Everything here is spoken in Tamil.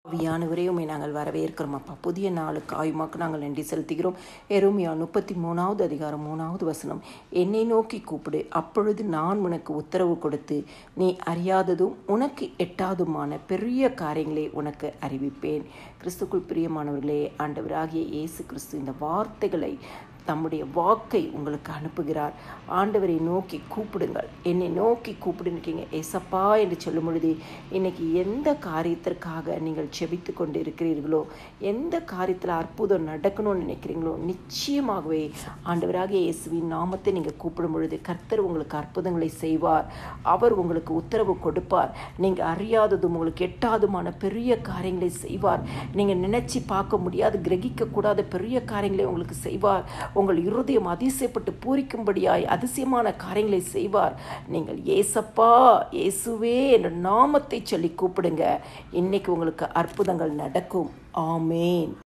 வியானவரே உண்மை நாங்கள் வரவேற்கிறோம் அப்பா புதிய நாளுக்கு ஆயுமாக்கு நாங்கள் நன்றி செலுத்துகிறோம் எருமியா முப்பத்தி மூணாவது அதிகாரம் மூணாவது வசனம் என்னை நோக்கி கூப்பிடு அப்பொழுது நான் உனக்கு உத்தரவு கொடுத்து நீ அறியாததும் உனக்கு எட்டாதுமான பெரிய காரியங்களை உனக்கு அறிவிப்பேன் கிறிஸ்துக்குள் பிரியமானவர்களே ஆண்டவராகிய இயேசு கிறிஸ்து இந்த வார்த்தைகளை தம்முடைய வாக்கை உங்களுக்கு அனுப்புகிறார் ஆண்டவரை நோக்கி கூப்பிடுங்கள் என்னை நோக்கி கூப்பிடுன்னு ஏசப்பா என்று சொல்லும் பொழுது இன்னைக்கு எந்த காரியத்திற்காக நீங்கள் செபித்து கொண்டு இருக்கிறீர்களோ எந்த காரியத்தில் அற்புதம் நடக்கணும்னு நினைக்கிறீங்களோ நிச்சயமாகவே ஆண்டவராக இயேசுவின் நாமத்தை நீங்கள் கூப்பிடும் பொழுது கர்த்தர் உங்களுக்கு அற்புதங்களை செய்வார் அவர் உங்களுக்கு உத்தரவு கொடுப்பார் நீங்கள் அறியாததும் உங்களுக்கு எட்டாதுமான பெரிய காரியங்களை செய்வார் நீங்கள் நினைச்சு பார்க்க முடியாது கிரகிக்க கூடாத பெரிய காரியங்களை உங்களுக்கு செய்வார் உங்கள் இருதயம் அதிசயப்பட்டு பூரிக்கும்படியாய் அதிசயமான காரியங்களை செய்வார் நீங்கள் ஏசப்பா இயேசுவே என்ற நாமத்தை சொல்லி கூப்பிடுங்க இன்னைக்கு உங்களுக்கு அற்புதங்கள் நடக்கும் ஆமேன்